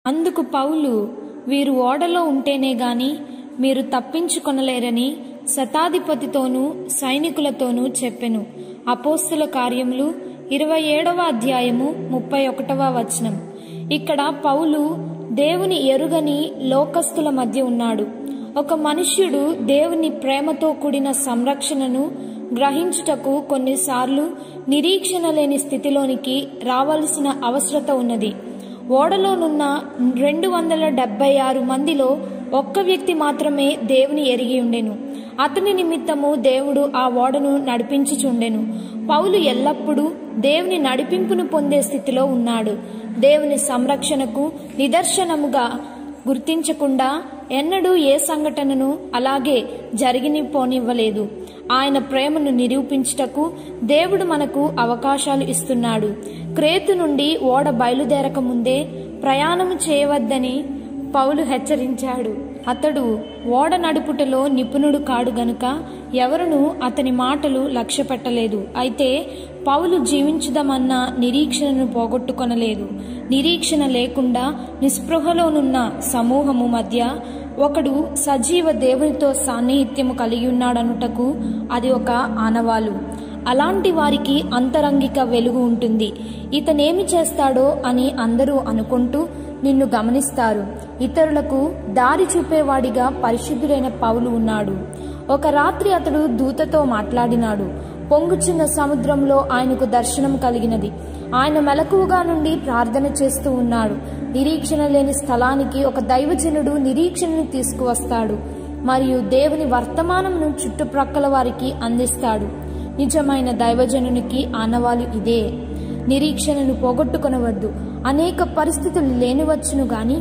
అందుకు పౌలు వీరు ఓడలో ఉంటేనే గాని మీరు తప్పించుకొనలేరని శతాధిపతితోనూ సైనికులతోనూ చెప్పెను అపోస్తుల కార్యములు ఇరవై ఏడవ అధ్యాయము ముప్పై ఒకటవ వచనం ఇక్కడ పౌలు దేవుని ఎరుగని లోకస్తుల మధ్య ఉన్నాడు ఒక మనుష్యుడు దేవుని ప్రేమతో కూడిన సంరక్షణను గ్రహించుటకు కొన్నిసార్లు నిరీక్షణ లేని స్థితిలోనికి రావాల్సిన అవసరత ఉన్నది ఓడలోనున్న రెండు వందల డెబ్బై ఆరు మందిలో ఒక్క వ్యక్తి మాత్రమే దేవుని ఎరిగి ఉండెను అతని నిమిత్తము దేవుడు ఆ ఓడను నడిపించుచుండెను పౌలు ఎల్లప్పుడూ దేవుని నడిపింపును పొందే స్థితిలో ఉన్నాడు దేవుని సంరక్షణకు నిదర్శనముగా గుర్తించకుండా ఎన్నడూ ఏ సంఘటనను అలాగే జరిగిని పోనివ్వలేదు ఆయన ప్రేమను నిరూపించుటకు దేవుడు మనకు అవకాశాలు ఇస్తున్నాడు క్రేతు నుండి ఓడ బయలుదేరక ముందే ప్రయాణం చేయవద్దని పౌలు హెచ్చరించాడు అతడు ఓడ నడుపుటలో నిపుణుడు కాడు గనుక ఎవరునూ అతని మాటలు లక్ష్య పెట్టలేదు అయితే పౌలు జీవించుదామన్న నిరీక్షణను పోగొట్టుకొనలేదు నిరీక్షణ లేకుండా నిస్పృహలోనున్న సమూహము మధ్య ఒకడు సజీవ దేవునితో సాన్నిహిత్యము కలిగి ఉన్నాడనుటకు అది ఒక ఆనవాలు అలాంటి వారికి అంతరంగిక వెలుగు ఉంటుంది ఇతనేమి చేస్తాడో అని అందరూ అనుకుంటూ నిన్ను గమనిస్తారు ఇతరులకు దారి చూపేవాడిగా పరిశుద్ధుడైన పౌలు ఉన్నాడు ఒక రాత్రి అతడు దూతతో మాట్లాడినాడు పొంగుచున్న సముద్రంలో ఆయనకు దర్శనం కలిగినది ఆయన మెలకువగా నుండి ప్రార్థన చేస్తూ ఉన్నాడు నిరీక్షణ లేని స్థలానికి ఒక దైవజనుడు నిరీక్షణను తీసుకువస్తాడు మరియు దేవుని వర్తమానంను చుట్టుప్రక్కల వారికి అందిస్తాడు నిజమైన దైవజనునికి ఆనవాలు ఇదే నిరీక్షణను పోగొట్టుకొనవద్దు అనేక పరిస్థితులు లేనివచ్చును గాని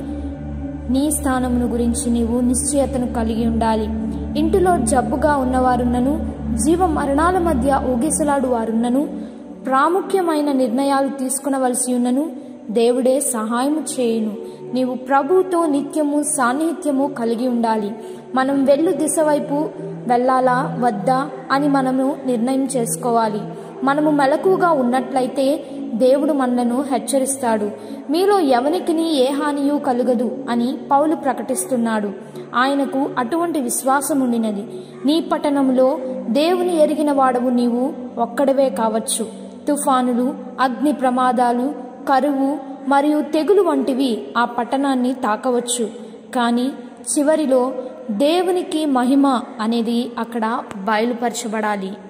నీ స్థానమును గురించి నీవు నిశ్చయతను కలిగి ఉండాలి ఇంటిలో జబ్బుగా ఉన్నవారున్నను జీవ మరణాల మధ్య ఊగిసలాడు వారున్నను ప్రాముఖ్యమైన నిర్ణయాలు తీసుకునవలసి ఉన్నను దేవుడే సహాయము చేయును నీవు ప్రభువుతో నిత్యము సాన్నిహిత్యము కలిగి ఉండాలి మనం వెళ్ళు దిశ వైపు వెళ్ళాలా వద్దా అని మనము నిర్ణయం చేసుకోవాలి మనము మెలకుగా ఉన్నట్లయితే దేవుడు మనలను హెచ్చరిస్తాడు మీలో ఎవనికిని ఏ హానియు కలుగదు అని పౌలు ప్రకటిస్తున్నాడు ఆయనకు అటువంటి విశ్వాసం ఉండినది నీ పట్టణంలో దేవుని ఎరిగిన వాడవు నీవు ఒక్కడవే కావచ్చు తుఫానులు అగ్ని ప్రమాదాలు కరువు మరియు తెగులు వంటివి ఆ పట్టణాన్ని తాకవచ్చు కానీ చివరిలో దేవునికి మహిమ అనేది అక్కడ బయలుపరచబడాలి